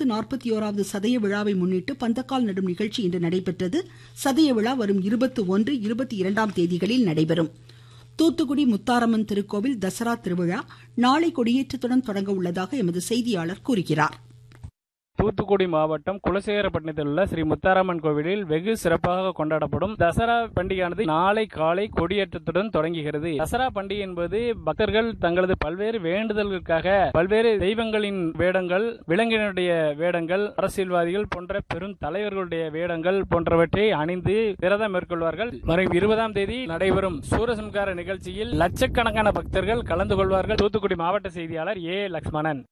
ஆயிரத்து நாற்பத்தி ஓராவது சதய விழாவை முன்னிட்டு பந்தக்கால் நடும் நிகழ்ச்சி இன்று நடைபெற்றது சதய விழா வரும் இருபத்தி ஒன்று இருபத்தி இரண்டாம் தேதிகளில் நடைபெறும் தூத்துக்குடி முத்தாரம்மன் திருக்கோவில் தசரா திருவிழா நாளை கொடியேற்றத்துடன் தொடங்க உள்ளதாக எமது செய்தியாளர் கூறுகிறார் தூத்துக்குடி மாவட்டம் குலசேகரப்பட்டினத்தில் உள்ள ஸ்ரீ முத்தாரம்மன் கோவிலில் வெகு சிறப்பாக கொண்டாடப்படும் தசரா பண்டிகையானது நாளை காலை கொடியேற்றத்துடன் தொடங்குகிறது தசரா பண்டிகை என்பது பக்தர்கள் தங்களது பல்வேறு வேண்டுதல்களுக்காக பல்வேறு தெய்வங்களின் வேடங்கள் விலங்கினுடைய வேடங்கள் அரசியல்வாதிகள் போன்ற பெரும் தலைவர்களுடைய வேடங்கள் போன்றவற்றை அணிந்து விரதம் மேற்கொள்வார்கள் வரும் இருபதாம் தேதி நடைபெறும் சூரசம்கார நிகழ்ச்சியில் லட்சக்கணக்கான பக்தர்கள் கலந்து கொள்வார்கள் தூத்துக்குடி மாவட்ட செய்தியாளர் ஏ லக்ஷ்மணன்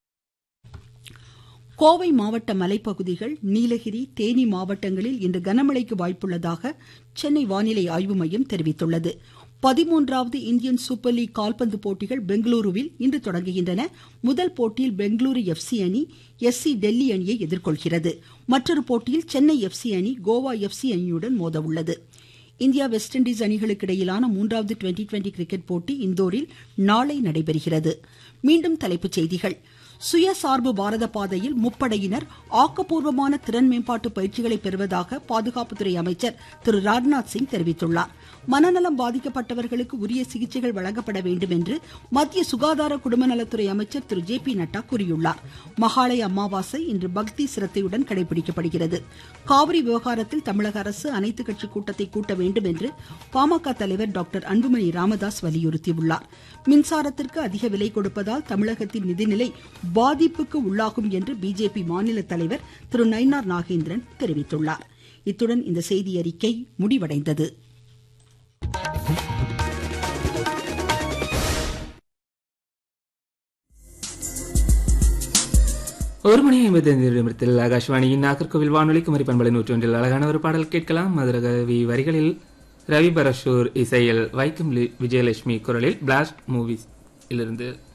கோவை மாவட்ட மலைப்பகுதிகள் நீலகிரி தேனி மாவட்டங்களில் இன்று கனமழைக்கு வாய்ப்புள்ளதாக சென்னை வானிலை ஆய்வு மையம் தெரிவித்துள்ளது பதிமூன்றாவது இந்தியன் சூப்பர் லீக் கால்பந்து போட்டிகள் பெங்களூருவில் இன்று தொடங்குகின்றன முதல் போட்டியில் Bengaluru F C S C Delhi அணியை எதிர்கொள்கிறது மற்றொரு போட்டியில் சென்னை எஃப்சி அணி கோவா எஃப்சி அணியுடன் மோத உள்ளது இந்தியா வெஸ்ட் இண்டீஸ் அணிகளுக்கு இடையிலான மூன்றாவது டுவெண்டி டுவெண்டி கிரிக்கெட் போட்டி இந்தோரில் நாளை நடைபெறுகிறது மீண்டும் தலைப்புச் செய்திகள் சுயசார்பு பாரத பாதையில் முப்படையினர் ஆக்கப்பூர்வமான திறன் மேம்பாட்டு பயிற்சிகளை பெறுவதாக பாதுகாப்புத்துறை அமைச்சர் திரு ராஜ்நாத் சிங் தெரிவித்துள்ளார் மனநலம் பாதிக்கப்பட்டவர்களுக்கு உரிய சிகிச்சைகள் வழங்கப்பட வேண்டும் என்று மத்திய சுகாதார குடும்ப நலத்துறை அமைச்சர் திரு ஜே பி நட்டா கூறியுள்ளார் மகாலய அமாவாசை இன்று பக்தி சிரத்தையுடன் கடைபிடிக்கப்படுகிறது காவிரி விவகாரத்தில் தமிழக அரசு அனைத்து கட்சி கூட்டத்தை கூட்ட வேண்டும் என்று பாமக தலைவர் டாக்டர் அன்புமணி ராமதாஸ் வலியுறுத்தியுள்ளார் மின்சாரத்திற்கு அதிக விலை கொடுப்பதால் தமிழகத்தின் நிதிநிலை பாதிப்புக்கு உள்ளாகும் என்று பிஜேபி மாநில தலைவர் திரு நயினார் நாகேந்திரன் தெரிவித்துள்ளார் இத்துடன் இந்த செய்தி அறிக்கை முடிவடைந்தது ஒரு மணி ஐம்பத்தி ஐந்து நிமிடத்தில் ஆகாஷ்வாணியின் நாகர்கோவில் வானொலி குமரி பண்பலை நூற்றொன்றில் அழகான ஒரு பாடல் கேட்கலாம் மதுரகவி வரிகளில் ரவி பரஷூர் இசையில் வைக்கம் லி- விஜயலட்சுமி குரலில் பிளாஸ்ட் மூவிஸ் இலிருந்து